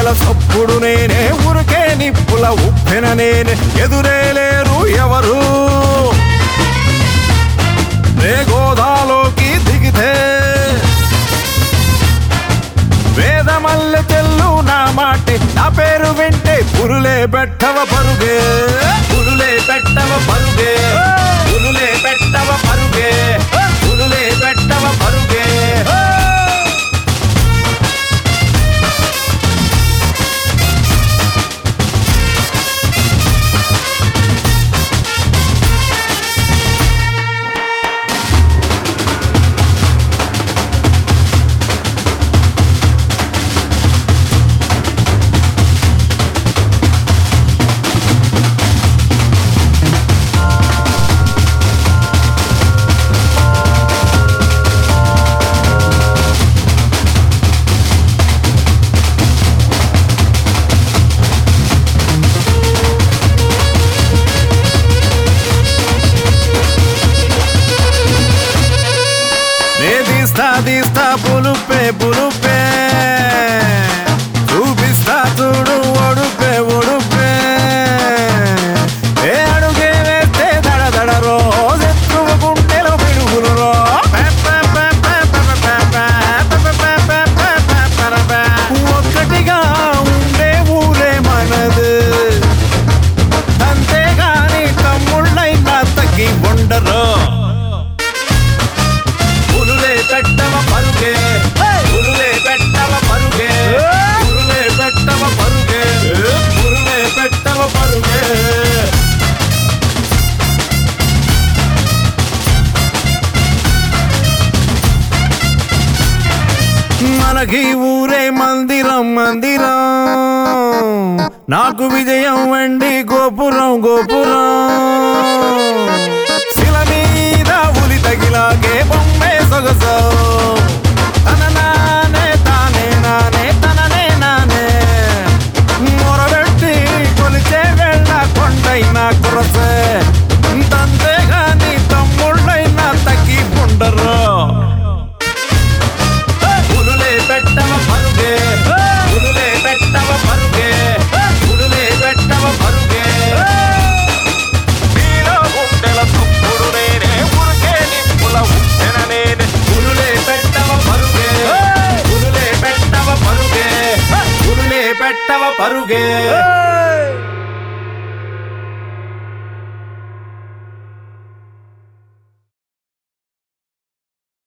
చప్పుడు నేనే ఉరికే నిప్పుల ఉప్పెన నేనే ఎదురే లేరు ఎవరు రే గోదాలోకి దిగితే వేదమల్లె తెల్లు నా మాటే నా పేరు వింటే పురులే పెట్టవ పరుగే పురులే పెట్టవ పరుగే పురులే పెట్టవ పరుగే పురులే పెట్టవ పరుగే నే తీస్తా తీస్తా పులుపే పులుపే చూపిస్తా చూడు ఒడుపే ఒడుపే ఏ అడుగే వేస్తే దడ దడ రోజెత్తువ గుండెలో పిడుగులు రో ఒక్కటిగా ఉండే ఊరే మనది అంతేగాని తమ్ముళ్ళైనా తగ్గి ఉండరు పులులే పెట్టవ పరుగే పులులే పెట్టవ పరుగే పులులే పెట్టవ పరుగే పులులే పెట్టవ పరుగే మనకి ఊరే మందిరం మందిరం నాకు విజయం వెండి గోపురం గోపురం శిల మీద ఉలి తగిలాగే బొమ్మే సొగసో తన నానే తానే నానే తననే నానే మొరబెట్టి కొలిచే వెళ్ళ కొండైనా కొరసే తంతే గాని తమ్ముళ్ళైనా తగ్గి ఉండరు పులులే పెట్టవ పరుగే పులులే పెట్టవ పరుగే పులులే పెట్టవ పరుగే నీలో గుండెల తుప్పుడు నేనే ఉరికే నిప్పుల ఉప్పెన నేనే పులులే పెట్టవ పరుగే పులులే పెట్టవ పరుగే పులులే పెట్టవ పరుగే